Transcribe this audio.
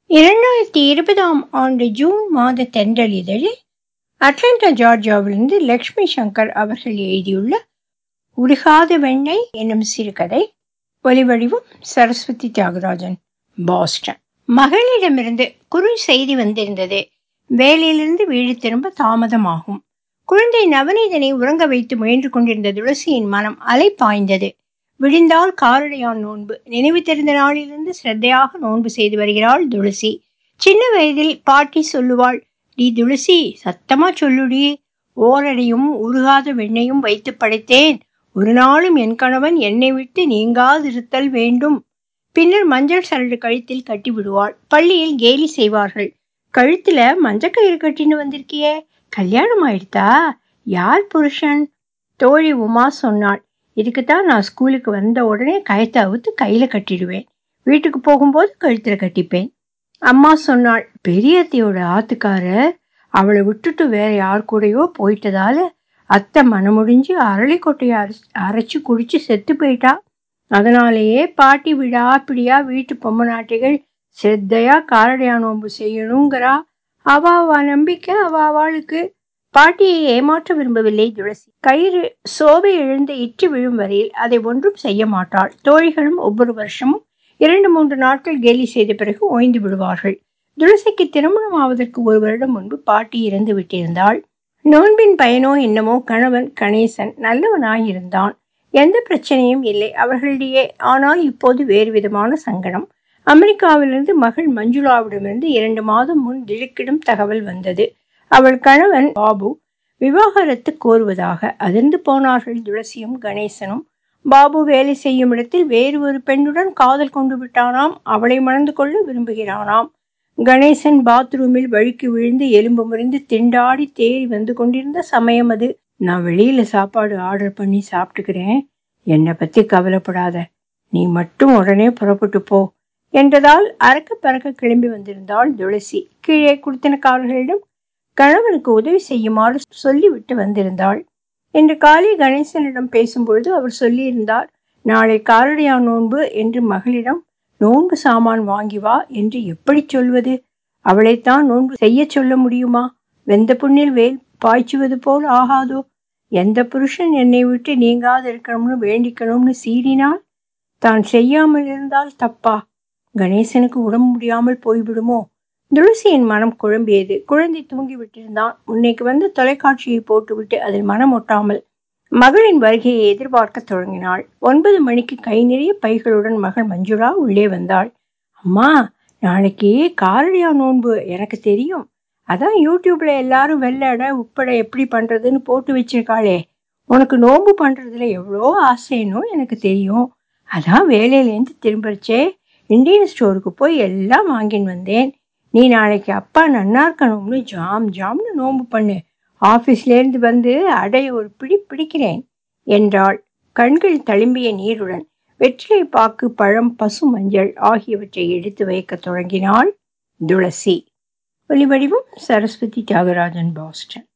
இரண்டாயிரத்தி இருபதாம் ஆண்டு ஜூன் மாத தென்றல் இதழில் அட்லாண்டா ஜார்ஜியாவிலிருந்து லக்ஷ்மி சங்கர் அவர்கள் எழுதியுள்ள உருகாத வெண்ணெய் என்னும் சிறுகதை ஒலிவடிவம் சரஸ்வதி தியாகராஜன் பாஸ்டன் மகளிடமிருந்து குறும் செய்தி வந்திருந்தது வேலையிலிருந்து வீடு திரும்ப தாமதமாகும் குழந்தை நவநீதனை உறங்க வைத்து முயன்று கொண்டிருந்த துளசியின் மனம் அலை பாய்ந்தது விடிந்தால் காரடையான் நோன்பு நினைவு தெரிந்த நாளிலிருந்து சிரத்தையாக நோன்பு செய்து வருகிறாள் துளசி சின்ன வயதில் பாட்டி சொல்லுவாள் டி துளசி சத்தமா சொல்லுடி ஓரடியும் உருகாத வெண்ணையும் வைத்து படைத்தேன் ஒரு நாளும் என் கணவன் என்னை விட்டு நீங்காதிருத்தல் வேண்டும் பின்னர் மஞ்சள் சரடு கழுத்தில் கட்டி விடுவாள் பள்ளியில் கேலி செய்வார்கள் கழுத்துல மஞ்சக்கயிறு கட்டின்னு வந்திருக்கியே கல்யாணம் ஆயிடுதா யார் புருஷன் தோழி உமா சொன்னாள் இதுக்குத்தான் நான் ஸ்கூலுக்கு வந்த உடனே கயத்தை அவுத்து கையில கட்டிடுவேன் வீட்டுக்கு போகும்போது கழுத்துல கட்டிப்பேன் அம்மா சொன்னாள் பெரியத்தையோட ஆத்துக்காரர் அவளை விட்டுட்டு வேற யார் கூடயோ போயிட்டதால அத்தை மனமுடிஞ்சு அரளிக்கொட்டையை அரை அரைச்சு குடிச்சு செத்து போயிட்டா அதனாலேயே பாட்டி விடா பிடியா வீட்டு பொம்மநாட்டிகள் சிரத்தையா காரடையா நோன்பு செய்யணுங்கிறா அவ அவ நம்பிக்கை அவ அவளுக்கு பாட்டியை ஏமாற்ற விரும்பவில்லை துளசி கயிறு சோவை எழுந்து இற்று விழும் வரையில் அதை ஒன்றும் செய்ய மாட்டாள் தோழிகளும் ஒவ்வொரு வருஷமும் இரண்டு மூன்று நாட்கள் கேலி செய்த பிறகு ஓய்ந்து விடுவார்கள் துளசிக்கு திருமணம் ஆவதற்கு ஒரு வருடம் முன்பு பாட்டி இறந்து விட்டிருந்தாள் நோன்பின் பயனோ என்னமோ கணவன் கணேசன் நல்லவனாயிருந்தான் எந்த பிரச்சனையும் இல்லை அவர்களிடையே ஆனால் இப்போது வேறு விதமான சங்கடம் அமெரிக்காவிலிருந்து மகள் மஞ்சுளாவிடமிருந்து இரண்டு மாதம் முன் திடுக்கிடும் தகவல் வந்தது அவள் கணவன் பாபு விவாகரத்து கோருவதாக அதிர்ந்து போனார்கள் துளசியும் கணேசனும் பாபு வேலை செய்யும் இடத்தில் வேறு ஒரு பெண்ணுடன் காதல் கொண்டு விட்டானாம் அவளை மணந்து கொள்ள விரும்புகிறானாம் கணேசன் பாத்ரூமில் வழுக்கி விழுந்து எலும்பு முறிந்து திண்டாடி தேறி வந்து கொண்டிருந்த சமயம் அது நான் வெளியில சாப்பாடு ஆர்டர் பண்ணி சாப்பிட்டுக்கிறேன் என்னை பத்தி கவலைப்படாத நீ மட்டும் உடனே புறப்பட்டு போ என்றதால் அறக்க பறக்க கிளம்பி வந்திருந்தாள் துளசி கீழே குடித்தனக்காரர்களிடம் கணவனுக்கு உதவி செய்யுமாறு சொல்லிவிட்டு வந்திருந்தாள் இன்று காலை கணேசனிடம் பேசும்பொழுது அவர் சொல்லியிருந்தார் நாளை காரடையா நோன்பு என்று மகளிடம் நோன்பு சாமான் வாங்கி வா என்று எப்படி சொல்வது அவளைத்தான் நோன்பு செய்ய சொல்ல முடியுமா வெந்த புண்ணில் வேல் பாய்ச்சுவது போல் ஆகாதோ எந்த புருஷன் என்னை விட்டு நீங்காது இருக்கணும்னு வேண்டிக்கணும்னு சீறினால் தான் செய்யாமல் இருந்தால் தப்பா கணேசனுக்கு உடம்பு முடியாமல் போய்விடுமோ துளசியின் மனம் குழம்பியது குழந்தை தூங்கி விட்டிருந்தான் முன்னைக்கு வந்து தொலைக்காட்சியை போட்டுவிட்டு அதில் மனம் ஒட்டாமல் மகளின் வருகையை எதிர்பார்க்க தொடங்கினாள் ஒன்பது மணிக்கு கை நிறைய பைகளுடன் மகள் மஞ்சுளா உள்ளே வந்தாள் அம்மா நாளைக்கு காரடியா நோன்பு எனக்கு தெரியும் அதான் யூடியூப்ல எல்லாரும் வெள்ளடை உப்படை எப்படி பண்றதுன்னு போட்டு வச்சிருக்காளே உனக்கு நோன்பு பண்றதுல எவ்வளோ ஆசைனோ எனக்கு தெரியும் அதான் வேலையிலேருந்து திரும்பச்சே இந்தியன் ஸ்டோருக்கு போய் எல்லாம் வாங்கின்னு வந்தேன் நீ நாளைக்கு அப்பா நன்னா இருக்கணும்னு ஜாம் ஜாம்னு நோன்பு பண்ணு ஆஃபீஸ்லேருந்து வந்து அடைய ஒரு பிடி பிடிக்கிறேன் என்றாள் கண்கள் தழும்பிய நீருடன் வெற்றிலை பாக்கு பழம் பசு மஞ்சள் ஆகியவற்றை எடுத்து வைக்க தொடங்கினாள் துளசி ஒலிவடிவம் சரஸ்வதி தியாகராஜன் பாஸ்டன்